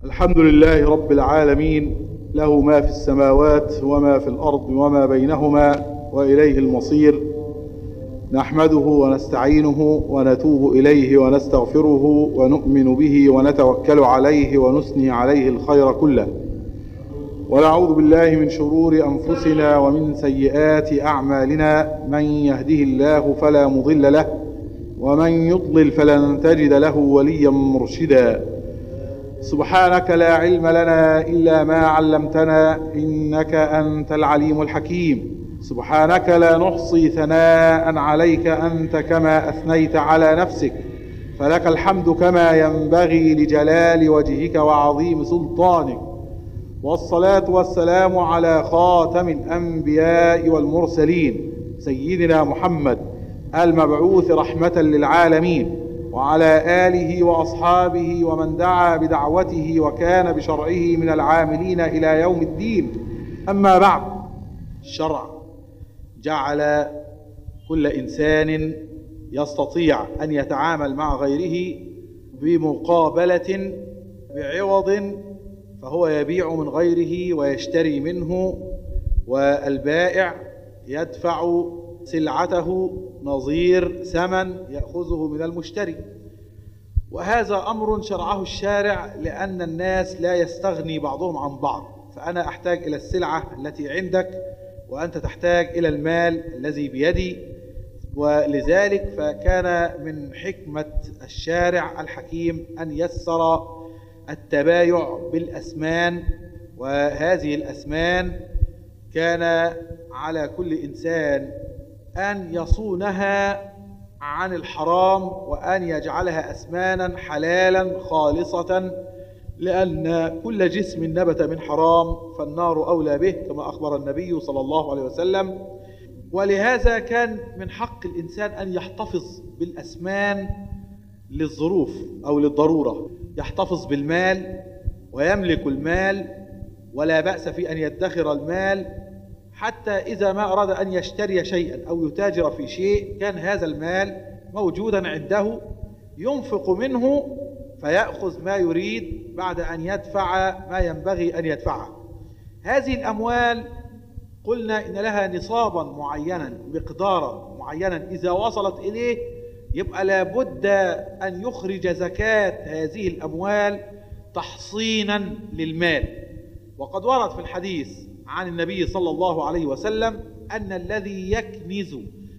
الحمد لله رب العالمين له ما في السماوات وما في الأرض وما بينهما وإليه المصير نحمده ونستعينه ونتوب إليه ونستغفره ونؤمن به ونتوكل عليه ونثني عليه الخير كله ونعوذ بالله من شرور أنفسنا ومن سيئات أعمالنا من يهده الله فلا مضل له ومن يضلل فلن تجد له وليا مرشدا سبحانك لا علم لنا إلا ما علمتنا إنك أنت العليم الحكيم سبحانك لا نحصي ثناء عليك أنت كما أثنيت على نفسك فلك الحمد كما ينبغي لجلال وجهك وعظيم سلطانك والصلاة والسلام على خاتم الأنبياء والمرسلين سيدنا محمد المبعوث رحمة للعالمين وعلى آله وأصحابه ومن دعا بدعوته وكان بشرعه من العاملين إلى يوم الدين أما بعد الشرع جعل كل إنسان يستطيع أن يتعامل مع غيره بمقابلة بعوض فهو يبيع من غيره ويشتري منه والبائع يدفع سلعته نظير ثمن يأخذه من المشتري وهذا أمر شرعه الشارع لأن الناس لا يستغني بعضهم عن بعض فأنا أحتاج إلى السلعة التي عندك وأنت تحتاج إلى المال الذي بيدي ولذلك فكان من حكمة الشارع الحكيم أن يسر التبايع بالأسمان وهذه الأسمان كان على كل إنسان أن يصونها عن الحرام وأن يجعلها أسمانا حلالا خالصة لأن كل جسم نبت من حرام فالنار أولى به كما أخبر النبي صلى الله عليه وسلم ولهذا كان من حق الإنسان أن يحتفظ بالأسمان للظروف أو للضرورة يحتفظ بالمال ويملك المال ولا بأس في أن يدخر المال حتى إذا ما أراد أن يشتري شيئا أو يتاجر في شيء كان هذا المال موجودا عنده ينفق منه فيأخذ ما يريد بعد أن يدفع ما ينبغي أن يدفعه هذه الأموال قلنا إن لها نصابا معينا مقدارا معينا إذا وصلت إليه يبقى لابد أن يخرج زكاة هذه الأموال تحصينا للمال وقد ورد في الحديث عن النبي صلى الله عليه وسلم أن الذي يكنز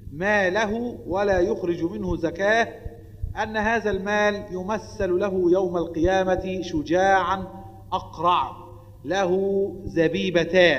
ماله ولا يخرج منه زكاة أن هذا المال يمثل له يوم القيامة شجاعا أقرع له زبيبتان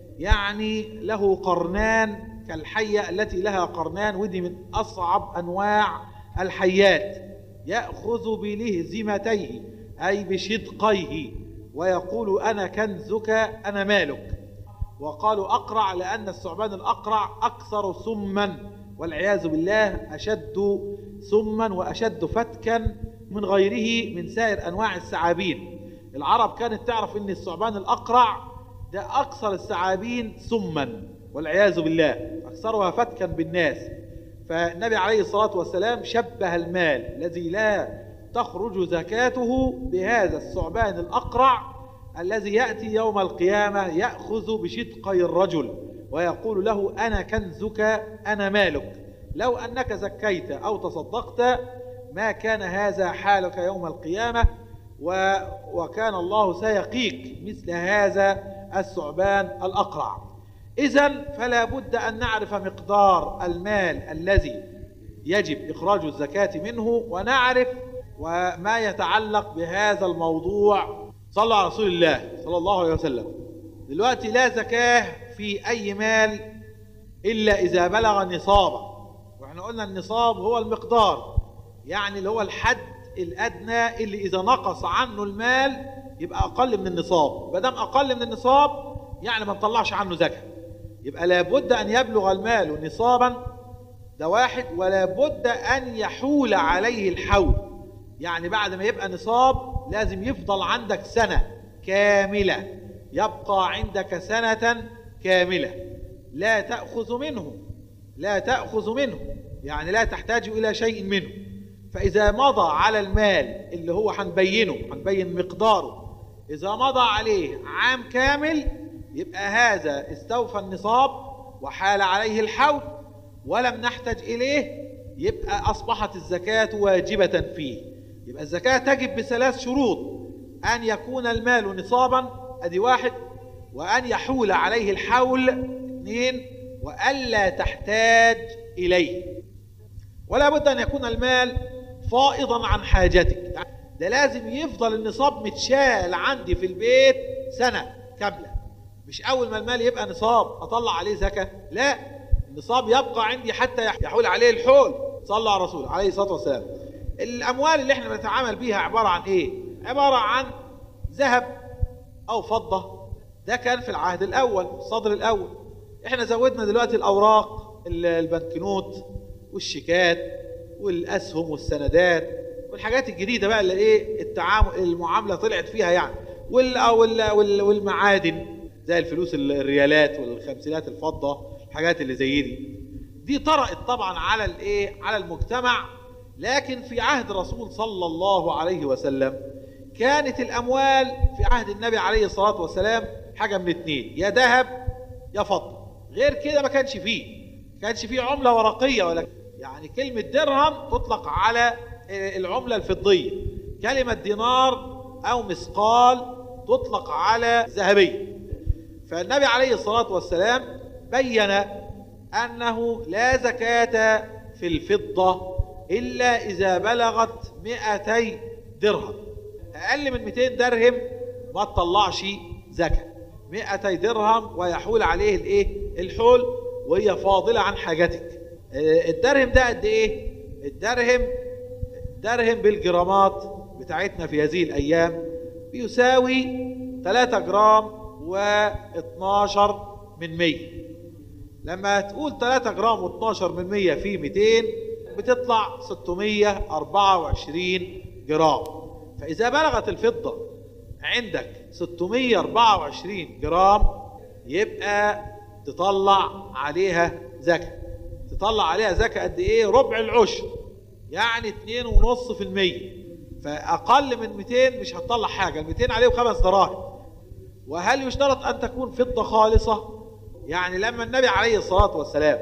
يعني له قرنان كالحية التي لها قرنان ودي من أصعب أنواع الحيات يأخذ بلهزمتيه أي بشدقيه ويقول أنا كنزك أنا مالك وقالوا أقرع لأن الثعبان الأقرع أكثر سما والعياذ بالله أشد سما وأشد فتكا من غيره من سائر أنواع الثعابين العرب كانت تعرف أن الثعبان الأقرع ده أكثر الثعابين سما والعياذ بالله أكثرها فتكا بالناس فالنبي عليه الصلاة والسلام شبه المال الذي لا تخرج زكاته بهذا الثعبان الأقرع الذي يأتي يوم القيامة يأخذ بشدقي الرجل ويقول له أنا كنزك أنا مالك لو أنك زكيت أو تصدقت ما كان هذا حالك يوم القيامة و وكان الله سيقيك مثل هذا الثعبان الأقرع إذا فلا بد أن نعرف مقدار المال الذي يجب إخراج الزكاة منه ونعرف وما يتعلق بهذا الموضوع صلى على رسول الله صلى الله عليه وسلم دلوقتي لا زكاة في أي مال إلا إذا بلغ نصابا وإحنا قلنا النصاب هو المقدار يعني اللي هو الحد الأدنى اللي إذا نقص عنه المال يبقى أقل من النصاب ما دام أقل من النصاب يعني ما نطلعش عنه زكاة يبقى لابد أن يبلغ المال نصابا ده واحد ولا بد أن يحول عليه الحول يعني بعد ما يبقى نصاب لازم يفضل عندك سنة كاملة يبقى عندك سنة كاملة لا تأخذ منه لا تأخذ منه يعني لا تحتاج إلى شيء منه فإذا مضى على المال اللي هو هنبينه هنبين مقداره إذا مضى عليه عام كامل يبقى هذا استوفى النصاب وحال عليه الحول ولم نحتج إليه يبقى أصبحت الزكاة واجبة فيه يبقى الزكاة تجب بثلاث شروط أن يكون المال نصابا أدي واحد وأن يحول عليه الحول اثنين وألا تحتاج إليه ولا بد أن يكون المال فائضا عن حاجتك ده لازم يفضل النصاب متشال عندي في البيت سنة كاملة مش أول ما المال يبقى نصاب أطلع عليه زكاة لا النصاب يبقى عندي حتى يحول عليه الحول صلى على الرسول عليه الصلاة والسلام الأموال اللي احنا بنتعامل بيها عبارة عن إيه؟ عبارة عن ذهب أو فضة ده كان في العهد الأول الصدر الأول احنا زودنا دلوقتي الأوراق البنكنوت والشيكات والأسهم والسندات والحاجات الجديدة بقى اللي إيه التعامل المعاملة طلعت فيها يعني وال وال والمعادن زي الفلوس الريالات والخمسينات الفضة الحاجات اللي زي دي دي طرأت طبعا على الايه على المجتمع لكن في عهد الرسول صلى الله عليه وسلم كانت الاموال في عهد النبي عليه الصلاه والسلام حاجه من اتنين يا ذهب يا فضه غير كده ما كانش فيه ما كانش فيه عمله ورقيه ولا يعني كلمه درهم تطلق على العمله الفضيه كلمه دينار او مثقال تطلق على ذهبيه فالنبي عليه الصلاه والسلام بين أنه لا زكاة في الفضة إلا إذا بلغت 200 درهم أقل من 200 درهم ما تطلعش زكاة 200 درهم ويحول عليه الايه الحول وهي فاضلة عن حاجتك الدرهم ده قد ايه الدرهم درهم بالجرامات بتاعتنا في هذه الأيام بيساوي 3 جرام و12 من 100 لما تقول 3 جرام و12 من 100 في 200 بتطلع 624 جرام فإذا بلغت الفضة عندك 624 جرام يبقى تطلع عليها زكاة تطلع عليها زكاة قد ايه ربع العشر يعني 2.5% فأقل من 200 مش هتطلع حاجة ال 200 عليهم خمس دراهم وهل يشترط أن تكون فضة خالصة يعني لما النبي عليه الصلاة والسلام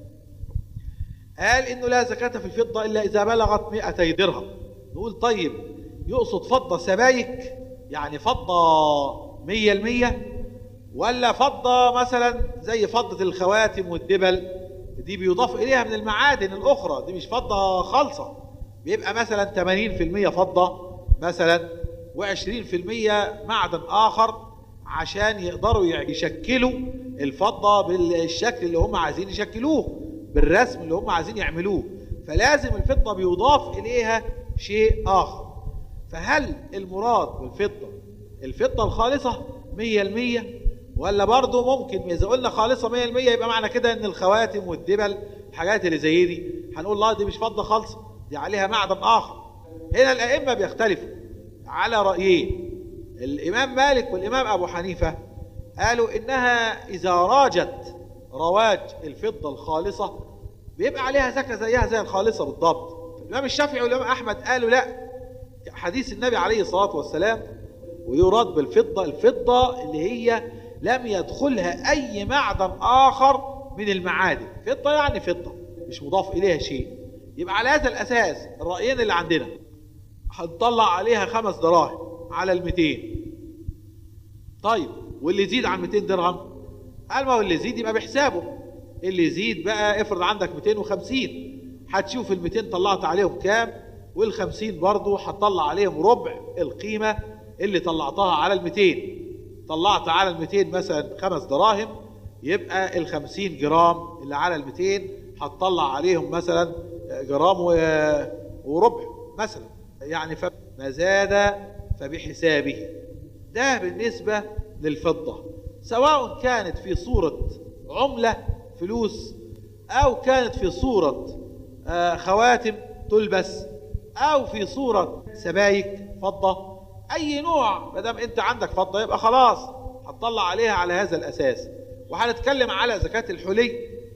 قال إنه لا زكاة في الفضة إلا إذا بلغت 200 درهم نقول طيب يقصد فضة سبايك يعني فضة مية المية ولا فضة مثلا زي فضة الخواتم والدبل دي بيضاف إليها من المعادن الأخرى دي مش فضة خالصة بيبقى مثلا 80% فضة مثلا و20% معدن آخر عشان يقدروا يشكلوا الفضة بالشكل اللي هم عايزين يشكلوه بالرسم اللي هم عايزين يعملوه فلازم الفضة بيضاف إليها شيء آخر فهل المراد بالفضة الفضة الخالصة مية المية ولا برضه ممكن إذا قلنا خالصة مية المية يبقى معنى كده إن الخواتم والدبل الحاجات اللي زي دي هنقول لا دي مش فضة خالصة دي عليها معدن آخر هنا الأئمة بيختلفوا على رأيين الإمام مالك والإمام أبو حنيفة قالوا إنها إذا راجت رواج الفضة الخالصة بيبقى عليها زكاة زيها زي الخالصة بالضبط الإمام الشافعي والإمام أحمد قالوا لا حديث النبي عليه الصلاة والسلام ويراد بالفضة الفضة اللي هي لم يدخلها أي معدن آخر من المعادن فضة يعني فضة مش مضاف إليها شيء يبقى على هذا الأساس الرأيين اللي عندنا هنطلع عليها خمس دراهم على المتين طيب واللي يزيد عن 200 درهم قال ما هو اللي يزيد يبقى بحسابه اللي يزيد بقى افرض عندك 250 هتشوف ال 200 طلعت عليهم كام وال 50 برضه هتطلع عليهم ربع القيمه اللي طلعتها على ال 200 طلعت على ال 200 مثلا خمس دراهم يبقى ال 50 جرام اللي على ال 200 هتطلع عليهم مثلا جرام وربع مثلا يعني فما زاد فبحسابه ده بالنسبة للفضة سواء كانت في صورة عملة فلوس أو كانت في صورة خواتم تلبس أو في صورة سبايك فضة أي نوع ما دام أنت عندك فضة يبقى خلاص هتطلع عليها على هذا الأساس وهنتكلم على زكاة الحلي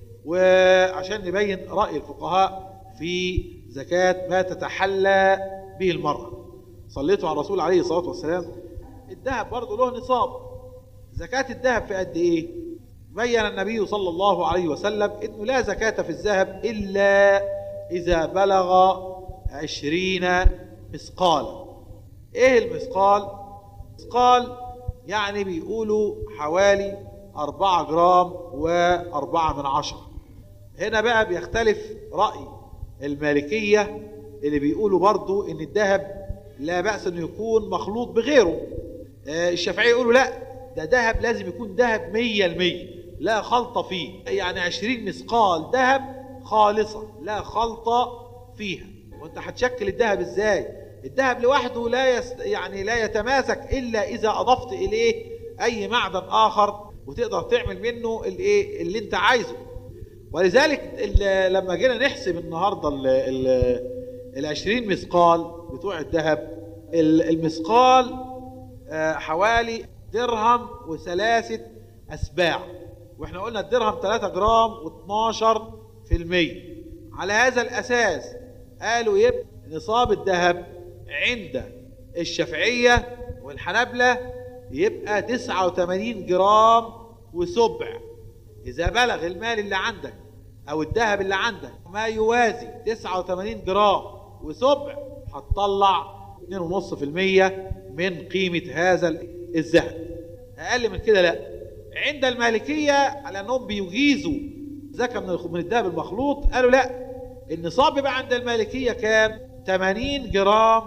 وعشان نبين رأي الفقهاء في زكاة ما تتحلى به المرأة صليتوا على الرسول عليه الصلاة والسلام الذهب برضه له نصاب زكاة الذهب في قد ايه بين النبي صلى الله عليه وسلم انه لا زكاة في الذهب الا اذا بلغ عشرين مثقالا ايه المثقال مثقال يعني بيقولوا حوالي أربعة جرام وأربعة من عشرة هنا بقى بيختلف رأي المالكية اللي بيقولوا برضو ان الذهب لا بأس انه يكون مخلوط بغيره آه، الشافعية يقولوا لا ده ذهب لازم يكون ذهب مية المية لا خلطة فيه يعني عشرين مثقال ذهب خالصة لا خلطة فيها وانت هتشكل الذهب ازاي الذهب لوحده لا يس يعني لا يتماسك الا اذا اضفت اليه اي معدن اخر وتقدر تعمل منه الايه اللي انت عايزه ولذلك ال- لما جينا نحسب النهارده ال ال ال 20 مثقال بتوع الذهب ال- المثقال آه، حوالي درهم وثلاثة أسباع واحنا قلنا الدرهم 3 جرام و12 في المية على هذا الأساس قالوا يبقى نصاب الذهب عند الشافعية والحنابلة يبقى 89 جرام وسبع إذا بلغ المال اللي عندك أو الذهب اللي عندك ما يوازي 89 جرام وسبع هتطلع 2.5% من قيمة هذا الذهب أقل من كده لا عند المالكية على أنهم بيجيزوا زكاة من من الذهب المخلوط قالوا لا النصاب يبقى عند المالكية كام 80 جرام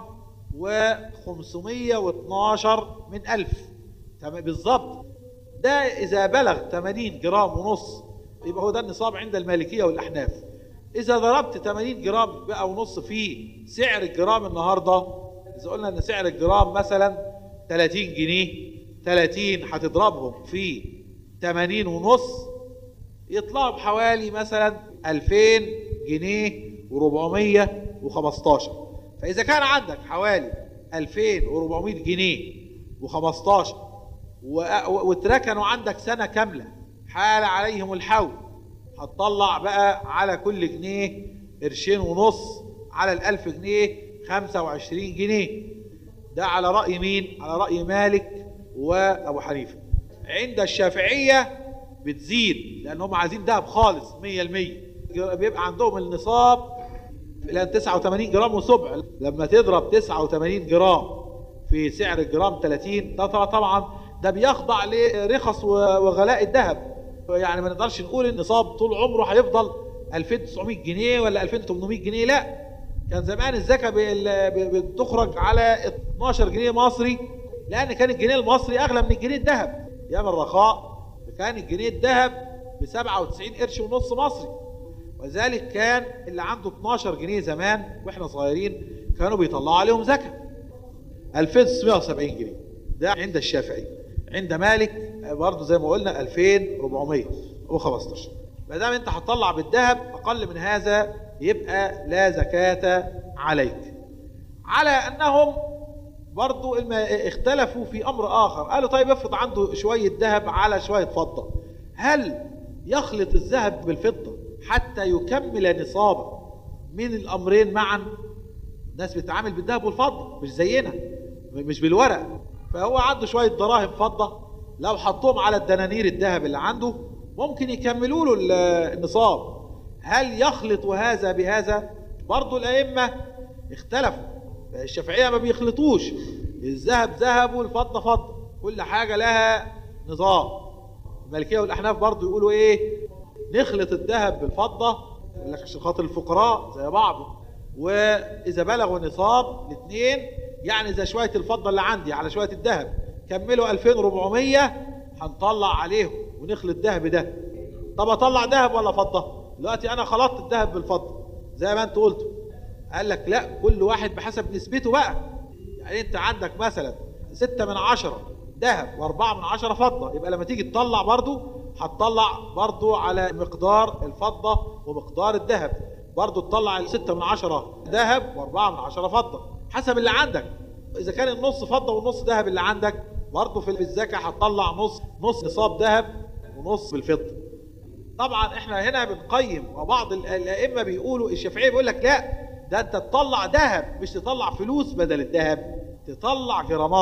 و512 من ألف تمام بالظبط ده إذا بلغ 80 جرام ونص يبقى هو ده النصاب عند المالكية والأحناف إذا ضربت 80 جرام بقى ونص في سعر الجرام النهاردة إذا قلنا إن سعر الجرام مثلا 30 جنيه 30 هتضربهم في 80 ونص يطلعوا بحوالي مثلا 2000 جنيه و415 فإذا كان عندك حوالي 2400 جنيه و15 واتركنوا عندك سنة كاملة حال عليهم الحول هتطلع بقى على كل جنيه قرشين ونص على الألف جنيه 25 جنيه ده على رأي مين؟ على رأي مالك وأبو حنيفة عند الشافعية بتزيد لأن هم عايزين دهب خالص 100% بيبقى عندهم النصاب لأن 89 جرام وسبع لما تضرب 89 جرام في سعر الجرام 30 ده طبعا ده بيخضع لرخص وغلاء الذهب يعني ما نقدرش نقول النصاب طول عمره هيفضل 2900 جنيه ولا 2800 جنيه لا كان زمان الزكاه بتخرج على 12 جنيه مصري لان كان الجنيه المصري اغلى من الجنيه الذهب ايام الرخاء كان الجنيه الذهب ب 97 قرش ونص مصري ولذلك كان اللي عنده 12 جنيه زمان واحنا صغيرين كانوا بيطلعوا عليهم زكاه 2670 جنيه ده عند الشافعي عند مالك برضه زي ما قلنا 2415 ما دام انت هتطلع بالذهب اقل من هذا يبقى لا زكاة عليك على انهم برضو اختلفوا في امر اخر قالوا طيب افرض عنده شوية ذهب على شوية فضة هل يخلط الذهب بالفضة حتى يكمل نصابه من الامرين معا الناس بتتعامل بالذهب والفضة مش زينا مش بالورق فهو عنده شوية دراهم فضة لو حطهم على الدنانير الذهب اللي عنده ممكن يكملوا له النصاب هل يخلط هذا بهذا برضو الأئمة اختلفوا الشافعية ما بيخلطوش الذهب ذهب والفضة فضة كل حاجة لها نظام المالكية والأحناف برضو يقولوا إيه نخلط الذهب بالفضة يقول لك عشان خاطر الفقراء زي بعض وإذا بلغوا نصاب الاثنين يعني إذا شوية الفضة اللي عندي على شوية الذهب كملوا 2400 هنطلع عليهم ونخلط ذهب ده طب أطلع ذهب ولا فضة؟ دلوقتي انا خلطت الذهب بالفضه زي ما انت قلت قال لك لا كل واحد بحسب نسبته بقى يعني انت عندك مثلا ستة من عشرة ذهب واربعة من عشرة فضة يبقى لما تيجي تطلع برضو هتطلع برضو على مقدار الفضة ومقدار الذهب برضو تطلع الستة من عشرة ذهب واربعة من عشرة فضة حسب اللي عندك اذا كان النص فضة والنص ذهب اللي عندك برضو في الزكاة هتطلع نص نص نصاب ذهب ونص بالفضة طبعا احنا هنا بنقيم وبعض الائمه بيقولوا الشافعيه بيقول لك لا ده انت تطلع ذهب مش تطلع فلوس بدل الذهب تطلع جرامات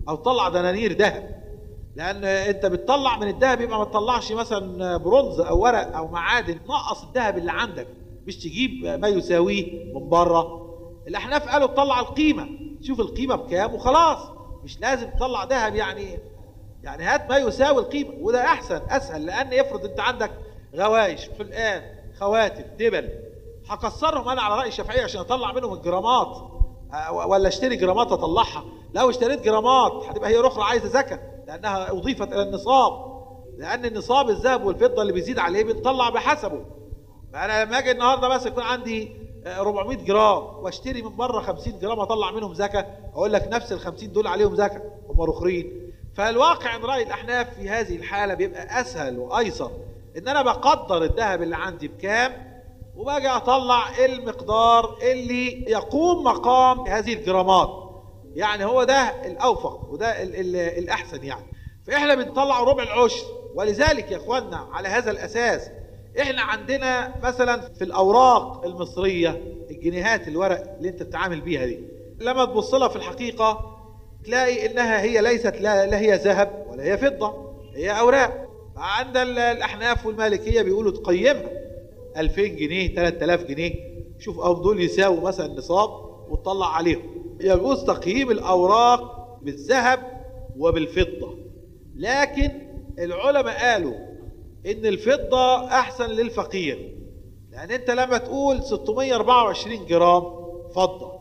او تطلع دنانير ذهب لان انت بتطلع من الذهب يبقى ما تطلعش مثلا برونز او ورق او معادن نقص الذهب اللي عندك مش تجيب ما يساويه من بره الاحناف قالوا تطلع القيمه شوف القيمه بكام وخلاص مش لازم تطلع ذهب يعني يعني هات ما يساوي القيمه وده احسن اسهل لان يفرض انت عندك غوايش حلقان خواتم دبل هكسرهم انا على راي الشافعيه عشان اطلع منهم الجرامات ولا اشتري جرامات اطلعها لو اشتريت جرامات هتبقى هي اخرى عايزه زكاه لانها اضيفت الى النصاب لان النصاب الذهب والفضه اللي بيزيد عليه بنطلع بحسبه فانا لما اجي النهارده بس يكون عندي 400 جرام واشتري من بره 50 جرام اطلع منهم زكاه اقول لك نفس ال 50 دول عليهم زكاه هم اخرين فالواقع عن راي الاحناف في هذه الحاله بيبقى اسهل وايسر ان انا بقدر الذهب اللي عندي بكام وباجي اطلع المقدار اللي يقوم مقام هذه الجرامات يعني هو ده الاوفق وده ال ال الاحسن يعني فاحنا بنطلع ربع العشر ولذلك يا اخواننا على هذا الاساس احنا عندنا مثلا في الاوراق المصريه الجنيهات الورق اللي انت بتتعامل بيها دي لما تبص لها في الحقيقه تلاقي انها هي ليست لا, لا هي ذهب ولا هي فضه هي اوراق عند الاحناف والمالكيه بيقولوا تقيمها 2000 جنيه 3000 جنيه شوف او دول يساووا مثلا نصاب وتطلع عليهم يجوز تقييم الاوراق بالذهب وبالفضه لكن العلماء قالوا ان الفضه احسن للفقير لان انت لما تقول 624 جرام فضه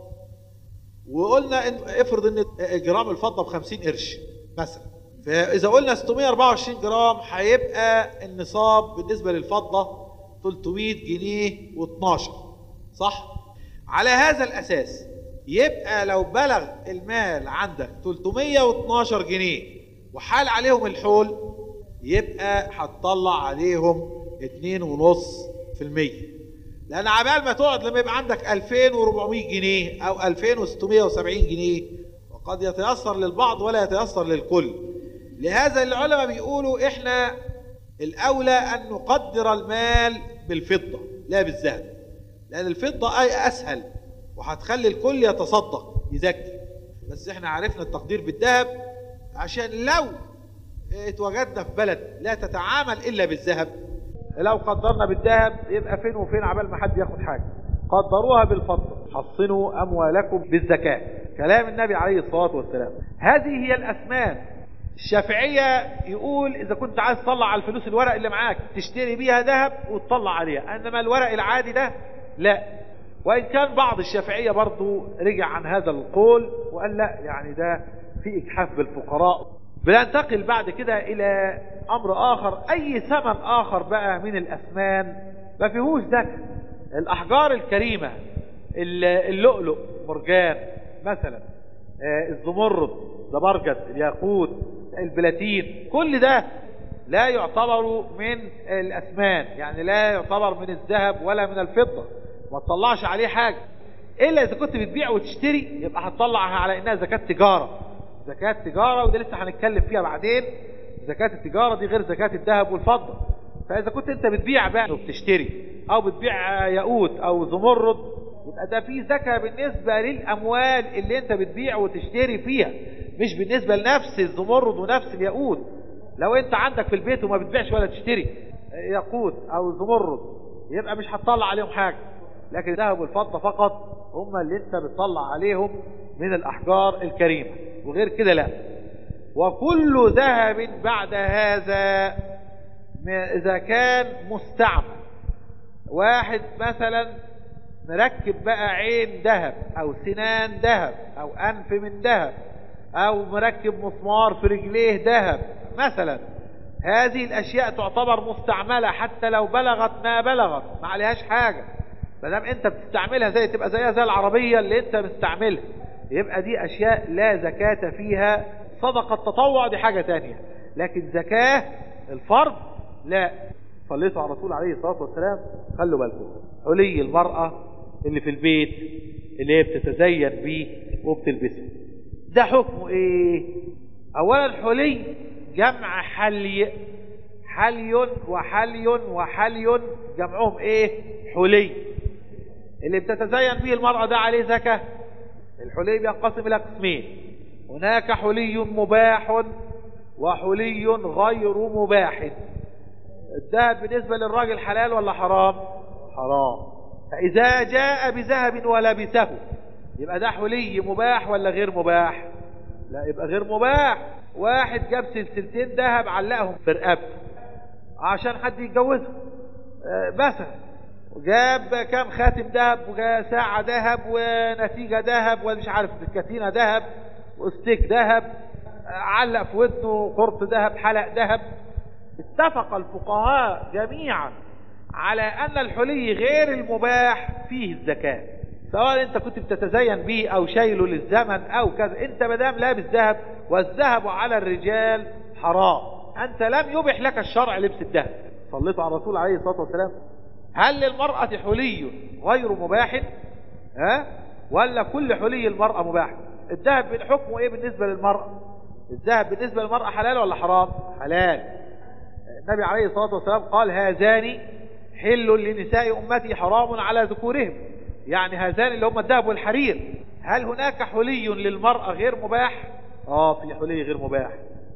وقلنا إن افرض ان جرام الفضه ب 50 قرش مثلا فاذا قلنا 624 جرام هيبقى النصاب بالنسبه للفضه 300 جنيه و12 صح على هذا الاساس يبقى لو بلغ المال عندك 312 جنيه وحال عليهم الحول يبقى هتطلع عليهم 2.5% لان عبال ما تقعد لما يبقى عندك 2400 جنيه او 2670 جنيه وقد يتيسر للبعض ولا يتيسر للكل لهذا العلماء بيقولوا احنا الاولى ان نقدر المال بالفضه لا بالذهب لان الفضه اي اسهل وهتخلي الكل يتصدق يزكي بس احنا عرفنا التقدير بالذهب عشان لو اتوجدنا في بلد لا تتعامل الا بالذهب لو قدرنا بالذهب يبقى فين وفين عبال ما حد ياخد حاجه قدروها بالفضه حصنوا اموالكم بالزكاه كلام النبي عليه الصلاه والسلام هذه هي الاسمان الشافعيه يقول اذا كنت عايز تطلع على الفلوس الورق اللي معاك تشتري بيها ذهب وتطلع عليها انما الورق العادي ده لا وان كان بعض الشافعيه برضو رجع عن هذا القول وقال لا يعني ده في اجحاف بالفقراء بننتقل بعد كده الى امر اخر اي ثمن اخر بقى من الاثمان ما فيهوش زكاه الاحجار الكريمه اللؤلؤ مرجان مثلا الزمرد زبرجد الياقوت البلاتين كل ده لا يعتبر من الاثمان يعني لا يعتبر من الذهب ولا من الفضه ما تطلعش عليه حاجه الا اذا كنت بتبيع وتشتري يبقى هتطلعها على انها زكاه تجاره زكاة تجارة وده لسه هنتكلم فيها بعدين زكاة التجارة دي غير زكاة الذهب والفضة فإذا كنت أنت بتبيع بقى وبتشتري أو بتبيع ياقوت أو زمرد يبقى ده في زكاة بالنسبة للأموال اللي أنت بتبيع وتشتري فيها مش بالنسبة لنفس الزمرد ونفس الياقوت لو أنت عندك في البيت وما بتبيعش ولا تشتري ياقوت أو زمرد يبقى مش هتطلع عليهم حاجة لكن الذهب والفضة فقط هم اللي أنت بتطلع عليهم من الأحجار الكريمة وغير كده لا وكل ذهب بعد هذا إذا كان مستعمل واحد مثلا مركب بقى عين ذهب أو سنان ذهب أو أنف من ذهب أو مركب مسمار في رجليه ذهب مثلا هذه الأشياء تعتبر مستعملة حتى لو بلغت ما بلغت ما عليهاش حاجة ما دام أنت بتستعملها زي تبقى زيها زي العربية اللي أنت مستعملها يبقى دي أشياء لا زكاة فيها صدقة التطوع دي حاجة تانية لكن زكاة الفرض لا صليتوا على الرسول عليه الصلاة والسلام خلوا بالكم حلي المرأة اللي في البيت اللي هي بتتزين بيه وبتلبسه ده حكمه ايه اولا حلي جمع حلي حلي وحلي وحلي جمعهم ايه حلي اللي بتتزين به المرأة ده عليه زكاة الحلي بينقسم الى قسمين هناك حلي مباح وحلي غير مباح الذهب بالنسبة للراجل حلال ولا حرام حرام فإذا جاء بذهب ولبسه يبقى ده حلي مباح ولا غير مباح لا يبقى غير مباح واحد جاب سلسلتين ذهب علقهم في رقبته عشان حد يتجوزه آه، مثلا وجاب كام خاتم ذهب وجاب ساعة ذهب ونتيجة ذهب ومش عارف كتينة ذهب وستيك ذهب آه، علق في ودنه قرط ذهب حلق ذهب اتفق الفقهاء جميعا على أن الحلي غير المباح فيه الزكاة سواء انت كنت بتتزين به او شايله للزمن او كذا انت مدام لابس ذهب والذهب على الرجال حرام انت لم يبح لك الشرع لبس الذهب صليت على الرسول عليه الصلاة والسلام هل للمرأة حلي غير مباح ها ولا كل حلي المرأة مباح الذهب حكمه ايه بالنسبة للمرأة الذهب بالنسبة للمرأة حلال ولا حرام حلال النبي عليه الصلاة والسلام قال هذان حل لنساء أمتي حرام على ذكورهم يعني هذان اللي هم الذهب والحرير هل هناك حلي للمرأة غير مباح اه في حلي غير مباح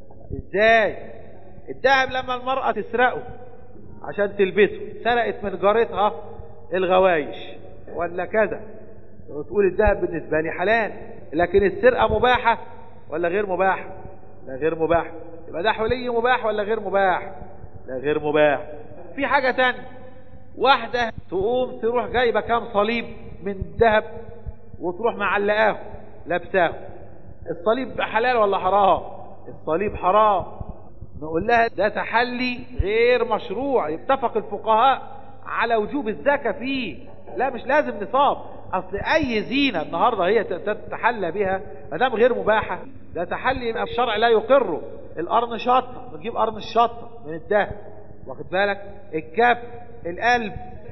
ازاي الذهب لما المرأة تسرقه عشان تلبسه سرقت من جارتها الغوايش ولا كذا وتقول الذهب بالنسبة لي حلال لكن السرقة مباحة ولا غير مباح لا غير مباح يبقى ده حلي مباح ولا غير مباح لا غير مباح في حاجة تانية واحدة تقوم تروح جايبة كام صليب من ذهب وتروح معلقاه لابساه الصليب حلال ولا حرام الصليب حرام نقول لها ده تحلي غير مشروع اتفق الفقهاء على وجوب الزكاة فيه لا مش لازم نصاب اصل اي زينة النهاردة هي تتحلى بها ما دام غير مباحة ده تحلي يبقى الشرع لا يقره القرن شطة نجيب قرن الشطة من الذهب واخد بالك الكف القلب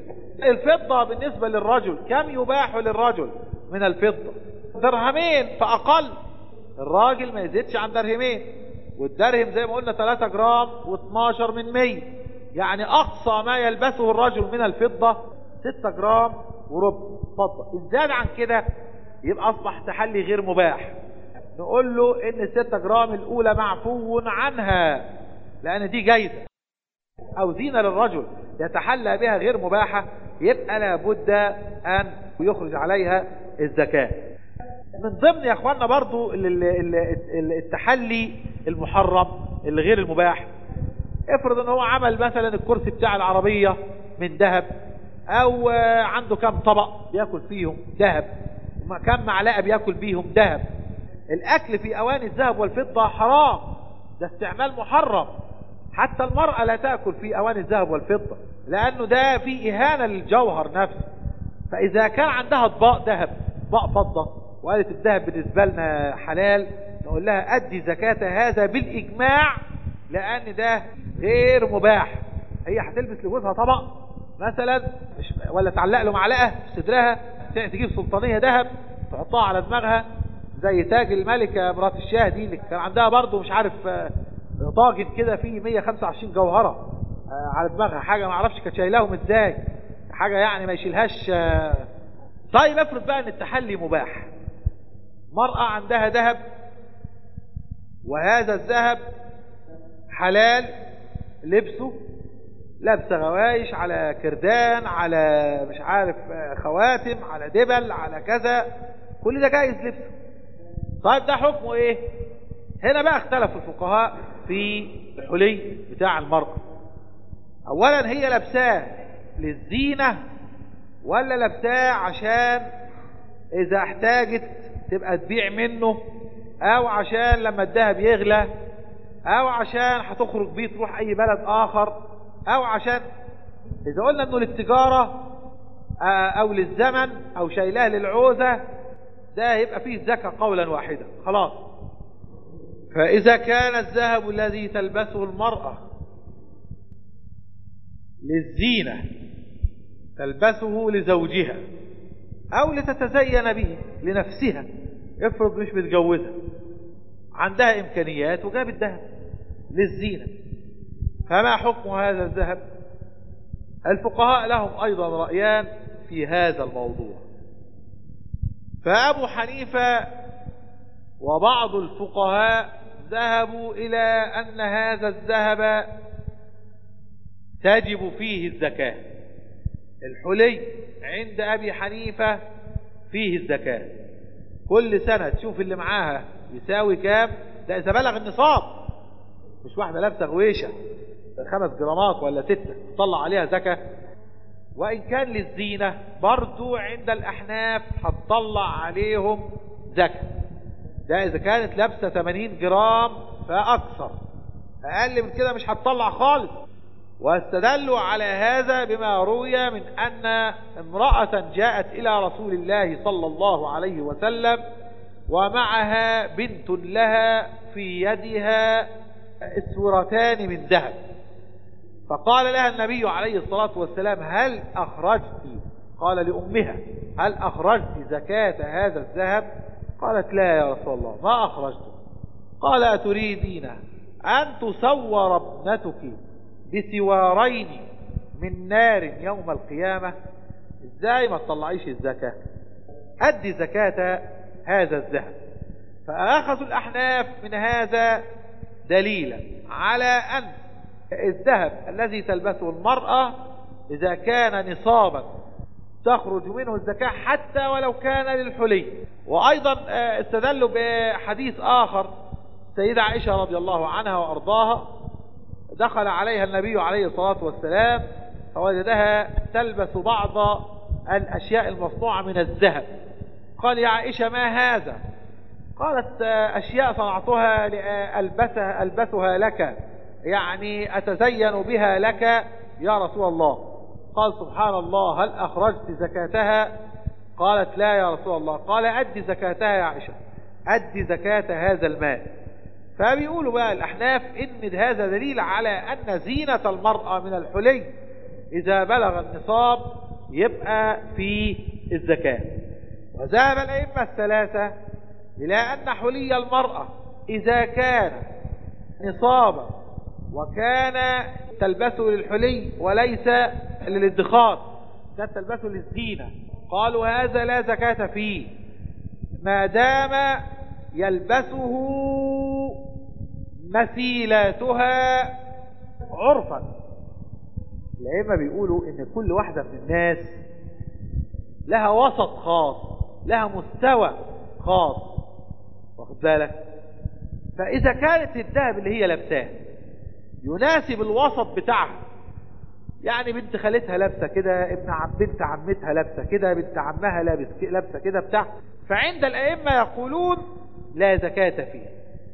الفضة بالنسبة للرجل كم يباح للرجل من الفضة درهمين فأقل الراجل ما يزيدش عن درهمين والدرهم زي ما قلنا 3 جرام و12 من 100 يعني أقصى ما يلبسه الرجل من الفضة 6 جرام وربع فضة إن زاد عن كده يبقى أصبح تحلي غير مباح نقول له إن 6 جرام الأولى معفو عنها لأن دي جايزة أو زينة للرجل يتحلى بها غير مباحة يبقى لابد أن يخرج عليها الزكاة من ضمن يا اخوانا برضو التحلي المحرم اللي غير المباح افرض ان هو عمل مثلا الكرسي بتاع العربية من ذهب او عنده كم طبق بياكل فيهم ذهب كم معلقة بياكل بيهم ذهب الاكل في اواني الذهب والفضة حرام ده استعمال محرم حتى المرأة لا تأكل في أواني الذهب والفضة لأنه ده في إهانة للجوهر نفسه فإذا كان عندها اطباق ذهب اطباق فضة وقالت الذهب بالنسبة لنا حلال نقول لها أدي زكاة هذا بالإجماع لأن ده غير مباح هي هتلبس لجوزها طبق مثلا مش ولا تعلق له معلقة في صدرها تجيب سلطانية ذهب تحطها على دماغها زي تاج الملكة مرات الشاه دي اللي كان عندها برضه مش عارف طاجن كده فيه 125 جوهرة على دماغها حاجة ما اعرفش كانت شايلاهم ازاي حاجة يعني ما يشيلهاش طيب افرض بقى ان التحلي مباح مرأة عندها ذهب وهذا الذهب حلال لبسه لابسه غوايش على كردان على مش عارف خواتم على دبل على كذا كل ده جايز لبسه طيب ده حكمه ايه هنا بقى اختلف الفقهاء في الحلي بتاع المرأة اولا هي لابساه للزينة ولا لابساه عشان اذا احتاجت تبقى تبيع منه او عشان لما الذهب يغلى او عشان هتخرج بيه تروح اي بلد اخر او عشان اذا قلنا انه للتجارة او للزمن او شايلاه للعوزة ده يبقى فيه الزكاة قولا واحدا خلاص فإذا كان الذهب الذي تلبسه المرأة للزينة تلبسه لزوجها أو لتتزين به لنفسها افرض مش متجوزة عندها إمكانيات وجابت ذهب للزينة فما حكم هذا الذهب الفقهاء لهم أيضا رأيان في هذا الموضوع فأبو حنيفة وبعض الفقهاء ذهبوا إلى أن هذا الذهب تجب فيه الزكاة الحلي عند أبي حنيفة فيه الزكاة كل سنة تشوف اللي معاها يساوي كام ده إذا بلغ النصاب مش واحدة لابسة غويشة خمس جرامات ولا ستة تطلع عليها زكاة وإن كان للزينة برضو عند الأحناف هتطلع عليهم زكاة ده إذا كانت لابسة 80 جرام فأكثر أقل من كده مش هتطلع خالص واستدلوا على هذا بما روي من أن امرأة جاءت إلى رسول الله صلى الله عليه وسلم ومعها بنت لها في يدها اسورتان من ذهب فقال لها النبي عليه الصلاة والسلام هل أخرجت قال لأمها هل أخرجت زكاة هذا الذهب قالت لا يا رسول الله ما أخرجت قال أتريدين أن تصور ابنتك بسوارين من نار يوم القيامة ازاي ما تطلعيش الزكاة أدي زكاة هذا الذهب فأخذوا الأحناف من هذا دليلا على أن الذهب الذي تلبسه المرأة إذا كان نصابا تخرج منه الزكاة حتى ولو كان للحلي وأيضا استدلوا بحديث آخر سيدة عائشة رضي الله عنها وأرضاها دخل عليها النبي عليه الصلاة والسلام فوجدها تلبس بعض الأشياء المصنوعة من الذهب قال يا عائشة ما هذا قالت أشياء صنعتها لألبسها ألبسها لك يعني أتزين بها لك يا رسول الله قال سبحان الله هل أخرجت زكاتها قالت لا يا رسول الله قال أدي زكاتها يا عائشة أدي زكاة هذا المال فبيقولوا بقى الأحناف إن هذا دليل على أن زينة المرأة من الحلي إذا بلغ النصاب يبقى في الزكاة وذهب الأئمة الثلاثة إلى أن حلي المرأة إذا كان نصابا وكان تلبسه للحلي وليس للادخار كان تلبسه للزينة قالوا هذا لا زكاة فيه ما دام يلبسه مثيلاتها عرفا الأئمة بيقولوا إن كل واحدة من الناس لها وسط خاص لها مستوى خاص واخد بالك فإذا كانت الذهب اللي هي لابساه يناسب الوسط بتاعها يعني بنت خالتها لابسه كده ابن عم بنت عمتها لابسه كده بنت عمها لابس لابسه كده بتاع فعند الائمه يقولون لا زكاه فيه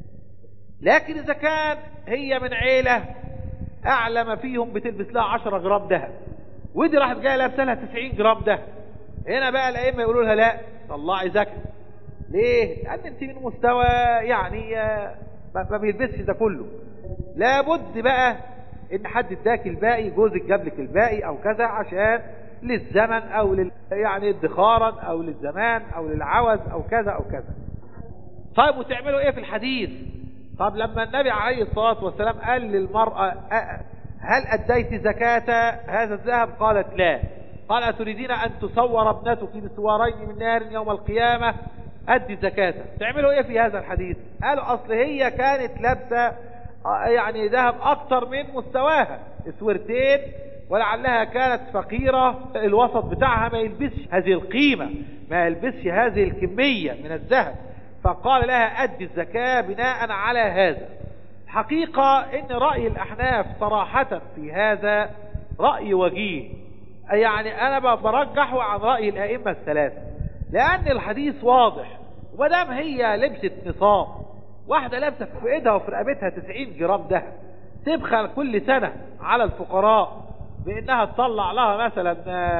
لكن اذا كان هي من عيله اعلى ما فيهم بتلبس لها 10 جرام ذهب ودي راحت جايه لابسه لها 90 جرام ذهب هنا بقى الائمه يقولوا لها لا طلعي زكاه ليه لان انت من مستوى يعني ما بيلبسش ده كله لابد بقى ان حد اداك الباقي جوزك جاب لك الباقي او كذا عشان للزمن او لل يعني ادخارا او للزمان او للعوز او كذا او كذا طيب وتعملوا ايه في الحديث طب لما النبي عليه الصلاة والسلام قال للمرأة هل اديت زكاة هذا الذهب قالت لا قال أتريدين أن تصور ابنتك بسوارين من نار يوم القيامة أدي زكاة تعملوا إيه في هذا الحديث قالوا أصل هي كانت لابسة يعني ذهب أكثر من مستواها اسورتين ولعلها كانت فقيرة الوسط بتاعها ما يلبسش هذه القيمة ما يلبسش هذه الكمية من الذهب فقال لها أدي الزكاة بناء على هذا حقيقة ان رأي الأحناف صراحة في هذا رأي وجيه يعني أنا برجحه عن رأي الأئمة الثلاثة لأن الحديث واضح ومدام هي لبست نصاب واحدة لابسة في ايدها وفي رقبتها 90 جرام ذهب تبخل كل سنة على الفقراء بانها تطلع لها مثلا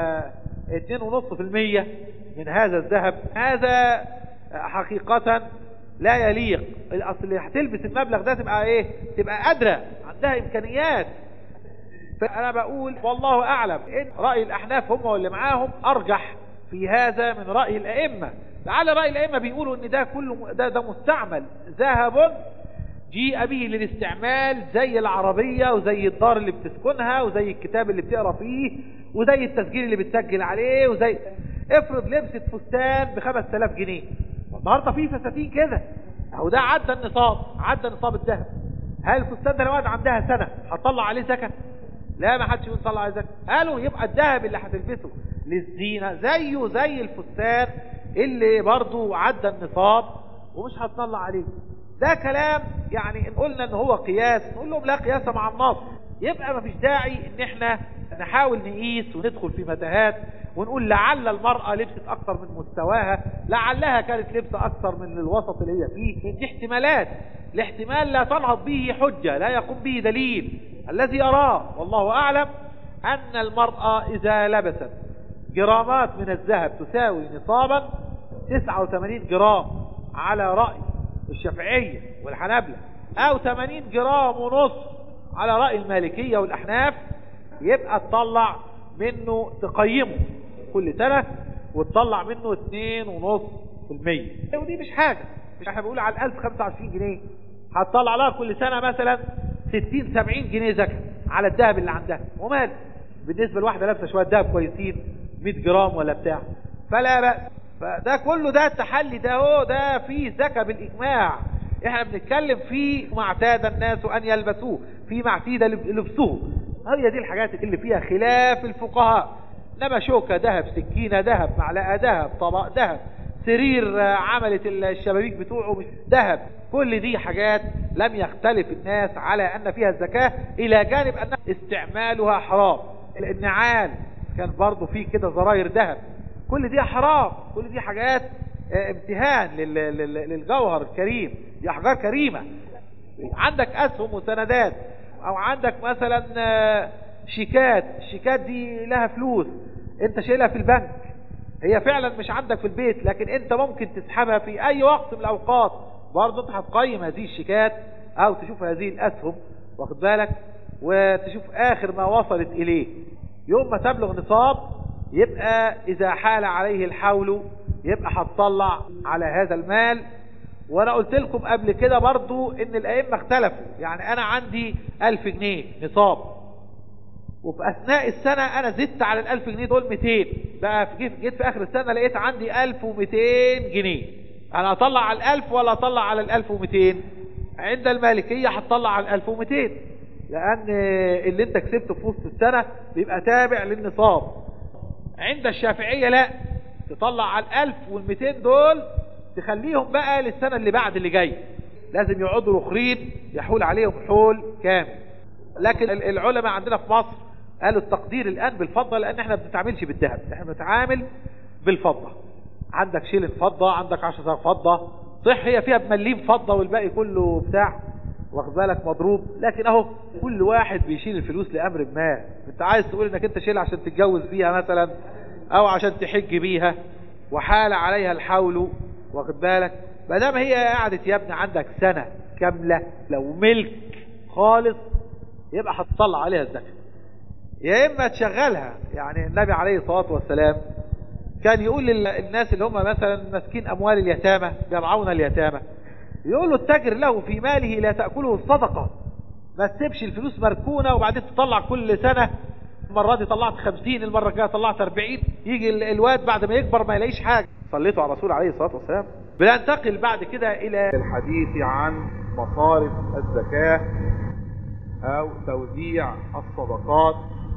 2.5% من هذا الذهب هذا حقيقة لا يليق الاصل اللي هتلبس المبلغ ده تبقى ايه تبقى قادرة عندها امكانيات فانا بقول والله اعلم ان رأي الاحناف هم واللي معاهم ارجح في هذا من رأي الائمة لعل رأي الائمة بيقولوا ان ده كله ده, ده مستعمل ذهب جيء به للاستعمال زي العربية وزي الدار اللي بتسكنها وزي الكتاب اللي بتقرا فيه وزي التسجيل اللي بتسجل عليه وزي افرض لبست فستان ب 5000 جنيه النهارده في فساتين كده اهو ده عدى النصاب عدى نصاب الذهب هل الفستان ده لو قعد عندها سنه هتطلع عليه زكاه لا ما حدش يقول طلع عليه زكاه قالوا يبقى الذهب اللي هتلبسه للزينه زيه زي الفستان اللي برضه عدى النصاب ومش هتطلع عليه ده كلام يعني ان قلنا ان هو قياس نقول لهم لا قياس مع النص يبقى ما فيش داعي ان احنا نحاول نقيس وندخل في متاهات ونقول لعل المرأة لبست أكثر من مستواها لعلها كانت لبسة أكثر من الوسط اللي هي فيه دي احتمالات الاحتمال لا تنهض به حجة لا يقوم به دليل الذي يراه والله أعلم أن المرأة إذا لبست جرامات من الذهب تساوي نصابا 89 جرام على رأي الشافعية والحنابلة أو 80 جرام ونص على رأي المالكية والأحناف يبقى تطلع منه تقيمه كل سنة وتطلع منه اتنين ونص في المية ودي مش حاجة مش احنا بنقول على الألف خمسة وعشرين جنيه هتطلع لها كل سنة مثلا ستين سبعين جنيه زكاة على الذهب اللي عندها ومال بالنسبة لواحدة لابسة شوية ذهب كويسين 100 جرام ولا بتاع فلا بأس فده كله ده التحلي ده هو ده فيه زكاة بالإجماع احنا بنتكلم فيه ما اعتاد الناس أن يلبسوه فيما اعتيد لبسوه هي دي الحاجات اللي فيها خلاف الفقهاء انما شوكة ذهب سكينة ذهب معلقة ذهب طبق ذهب سرير عملت الشبابيك بتوعه ذهب كل دي حاجات لم يختلف الناس على ان فيها الزكاة الى جانب ان استعمالها حرام النعال كان برضو فيه كده زراير ذهب كل دي حرام كل دي حاجات امتهان للجوهر الكريم دي احجار كريمة عندك اسهم وسندات او عندك مثلا شيكات الشيكات دي لها فلوس انت شايلها في البنك هي فعلا مش عندك في البيت لكن انت ممكن تسحبها في اي وقت من الاوقات برضه انت هتقيم هذه الشيكات او تشوف هذه الاسهم واخد بالك وتشوف اخر ما وصلت اليه يوم ما تبلغ نصاب يبقى اذا حال عليه الحول يبقى هتطلع على هذا المال وانا قلت لكم قبل كده برضو ان الائمة اختلفوا يعني انا عندي الف جنيه نصاب وفي اثناء السنة انا زدت على الالف جنيه دول 200 بقى في جيت في اخر السنة لقيت عندي 1200 جنيه انا اطلع على الالف ولا اطلع على الالف ومئتين عند المالكية هتطلع على الالف ومئتين لان اللي انت كسبته في وسط السنة بيبقى تابع للنصاب عند الشافعية لا تطلع على الالف والمئتين دول تخليهم بقى للسنة اللي بعد اللي جاي لازم يقعدوا الاخرين يحول عليهم حول كامل لكن العلماء عندنا في مصر قالوا التقدير الان بالفضة لان احنا ما بنتعاملش بالذهب احنا بنتعامل بالفضة عندك شيلن فضة عندك عشرة فضة صح هي فيها بمليم فضة والباقي كله بتاع واخد بالك مضروب لكن اهو كل واحد بيشيل الفلوس لامر ما انت عايز تقول انك انت شيلها عشان تتجوز بيها مثلا او عشان تحج بيها وحال عليها الحول واخد بالك ما دام هي قعدت يا ابني عندك سنة كاملة لو ملك خالص يبقى هتطلع عليها الزكاة يا اما تشغلها يعني النبي عليه الصلاة والسلام كان يقول للناس اللي هم مثلا ماسكين اموال اليتامى يرعون اليتامى يقول له التاجر له في ماله لا تأكله الصدقة ما تسيبش الفلوس مركونة وبعدين تطلع كل سنة المرة دي طلعت خمسين المرة الجاية طلعت اربعين يجي الواد بعد ما يكبر ما يلاقيش حاجة صليتوا على الرسول عليه الصلاة والسلام بننتقل بعد كده الى الحديث عن مصارف الزكاة او توزيع الصدقات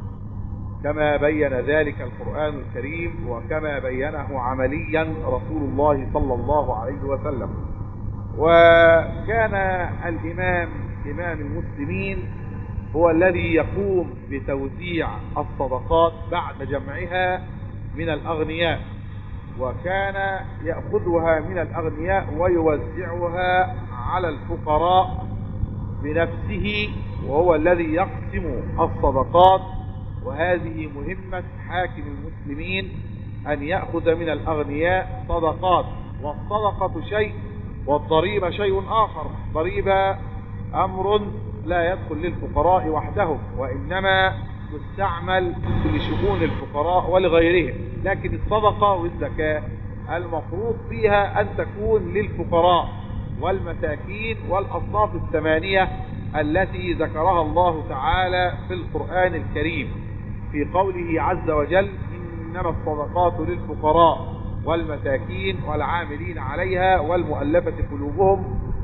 كما بين ذلك القرآن الكريم وكما بينه عمليا رسول الله صلى الله عليه وسلم وكان الإمام إمام المسلمين هو الذي يقوم بتوزيع الصدقات بعد جمعها من الأغنياء وكان يأخذها من الأغنياء ويوزعها على الفقراء بنفسه وهو الذي يقسم الصدقات وهذه مهمة حاكم المسلمين أن يأخذ من الأغنياء صدقات والصدقة شيء والضريبة شيء آخر ضريبة أمر لا يدخل للفقراء وحدهم وإنما تستعمل لشؤون الفقراء ولغيرهم لكن الصدقة والزكاة المفروض فيها أن تكون للفقراء والمساكين والأصناف الثمانية التي ذكرها الله تعالى في القرآن الكريم في قوله عز وجل إنما الصدقات للفقراء والمساكين والعاملين عليها والمؤلفة قلوبهم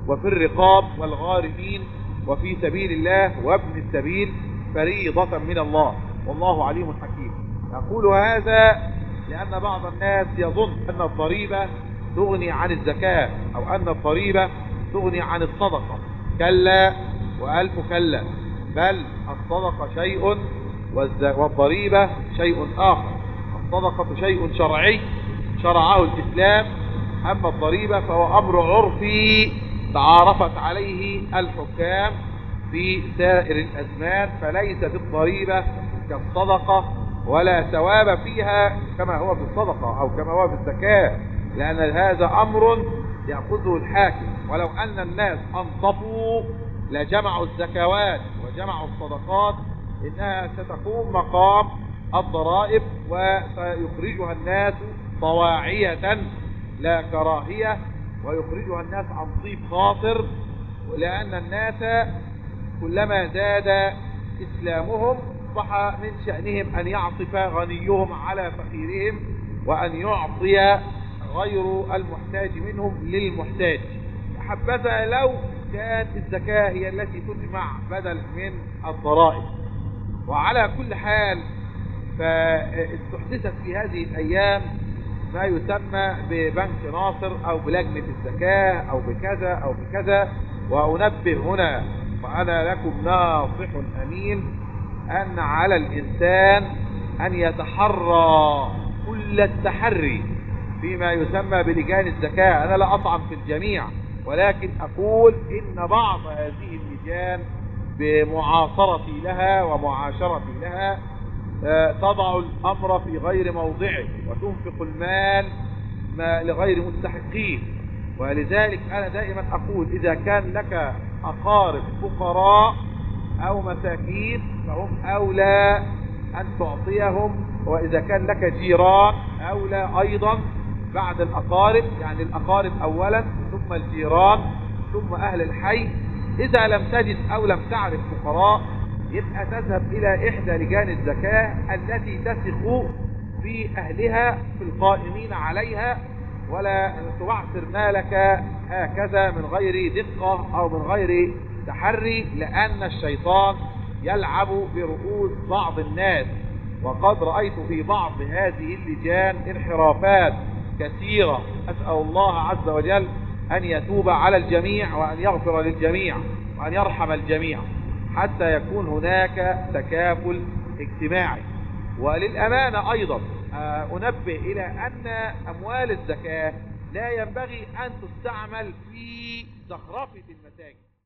وفي الرقاب والغارمين وفي سبيل الله وابن السبيل فريضة من الله والله عليم حكيم أقول هذا لأن بعض الناس يظن أن الضريبة تغني عن الزكاة أو أن الضريبة تغني عن الصدقة كلا وألف كلا بل الصدقة شيء والضريبة شيء آخر الصدقة شيء شرعي شرعه الإسلام أما الضريبة فهو أمر عرفي تعارفت عليه الحكام في سائر الأزمان فليست الضريبة كالصدقة ولا ثواب فيها كما هو في الصدقة أو كما هو في الزكاة لأن هذا أمر يأخذه الحاكم ولو أن الناس أنصفوا لجمعوا الزكوات وجمعوا الصدقات إنها ستقوم مقام الضرائب وسيخرجها الناس طواعية لا كراهية ويخرجها الناس عن طيب خاطر لأن الناس كلما زاد إسلامهم أصبح من شأنهم أن يعطف غنيهم على فقيرهم وأن يعطي غير المحتاج منهم للمحتاج حبذا لو كانت الزكاة هي التي تجمع بدل من الضرائب وعلى كل حال فاستحدثت في هذه الأيام ما يسمى ببنك ناصر أو بلجنة الزكاة أو بكذا أو بكذا وأنبه هنا وأنا لكم ناصح أمين أن على الإنسان أن يتحرى كل التحري فيما يسمى بلجان الزكاة أنا لا أطعن في الجميع ولكن أقول إن بعض هذه اللجان بمعاصرتي لها ومعاشرتي لها تضع الأمر في غير موضعه وتنفق المال لغير مستحقين ولذلك أنا دائما أقول إذا كان لك أقارب فقراء أو مساكين فهم أولى أن تعطيهم وإذا كان لك جيران أولى أيضا بعد الأقارب يعني الأقارب أولا ثم الجيران ثم أهل الحي إذا لم تجد أو لم تعرف فقراء يبقى تذهب إلى إحدى لجان الزكاة التي تثق في أهلها في القائمين عليها ولا تعثر مالك هكذا من غير دقة أو من غير تحري لأن الشيطان يلعب برؤوس بعض الناس وقد رأيت في بعض هذه اللجان انحرافات كثيرة أسأل الله عز وجل أن يتوب على الجميع وأن يغفر للجميع وأن يرحم الجميع حتى يكون هناك تكافل اجتماعي وللأمانة أيضا أنبه إلى أن أموال الزكاة لا ينبغي أن تستعمل في زخرفة المساجد